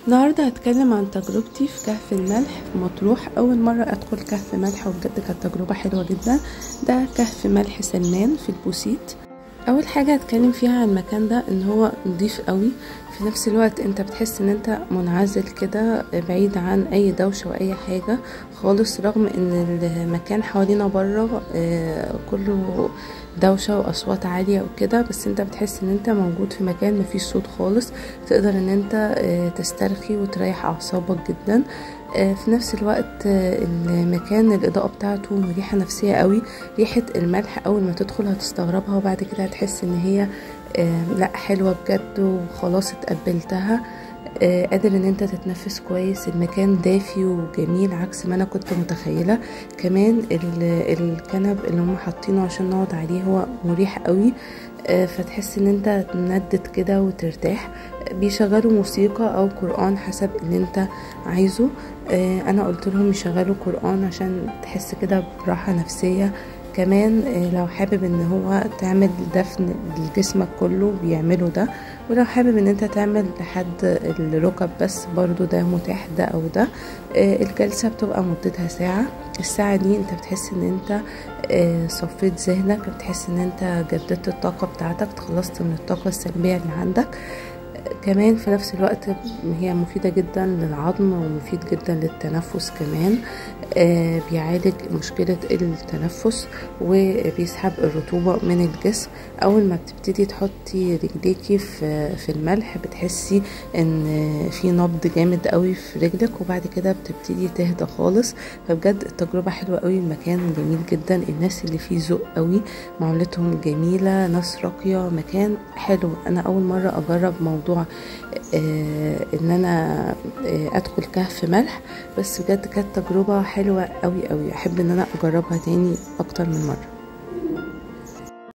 النهاردة هتكلم عن تجربتي في كهف الملح في مطروح أول مرة أدخل كهف ملح وبجد كانت تجربة حلوة جدا ده كهف ملح سلمان في البوسيت أول حاجة هتكلم فيها عن المكان ده إن هو نضيف قوي في نفس الوقت انت بتحس ان انت منعزل كده بعيد عن اي دوشة واي حاجة خالص رغم ان المكان حوالينا بره كله دوشة واصوات عالية وكده بس انت بتحس ان انت موجود في مكان مفيش صوت خالص تقدر ان انت تسترخي وتريح اعصابك جدا في نفس الوقت المكان الإضاءة بتاعته مريحة نفسية قوي ريحة الملح أول ما تدخل هتستغربها وبعد كده هتحس إن هي لا حلوة بجد وخلاص اتقبلتها قادر ان انت تتنفس كويس المكان دافي وجميل عكس ما انا كنت متخيله كمان الكنب اللي هم حاطينه عشان نقعد عليه هو مريح قوي فتحس ان انت تندد كده وترتاح بيشغلوا موسيقى او قرآن حسب اللي انت عايزه انا قلت لهم يشغلوا قرآن عشان تحس كده براحة نفسية كمان لو حابب ان هو تعمل دفن لجسمك كله بيعملوا ده ولو حابب ان انت تعمل لحد الركب بس برضو ده متاح ده او ده الجلسة بتبقى مدتها ساعة الساعة دي انت بتحس ان انت صفيت ذهنك بتحس ان انت جددت الطاقة بتاعتك تخلصت من الطاقة السلبية اللي عندك كمان في نفس الوقت هي مفيدة جدا للعظم ومفيد جدا للتنفس كمان آه بيعالج مشكلة التنفس وبيسحب الرطوبة من الجسم أول ما بتبتدي تحطي رجليكي في, في الملح بتحسي ان في نبض جامد قوي في رجلك وبعد كده بتبتدي تهدى خالص فبجد التجربة حلوة قوي المكان جميل جدا الناس اللي فيه ذوق قوي معاملتهم جميلة ناس راقية مكان حلو أنا أول مرة أجرب موضوع آه ان انا آه ادخل كهف ملح بس بجد كانت تجربه حلوه قوي قوي احب ان انا اجربها تاني اكتر من مره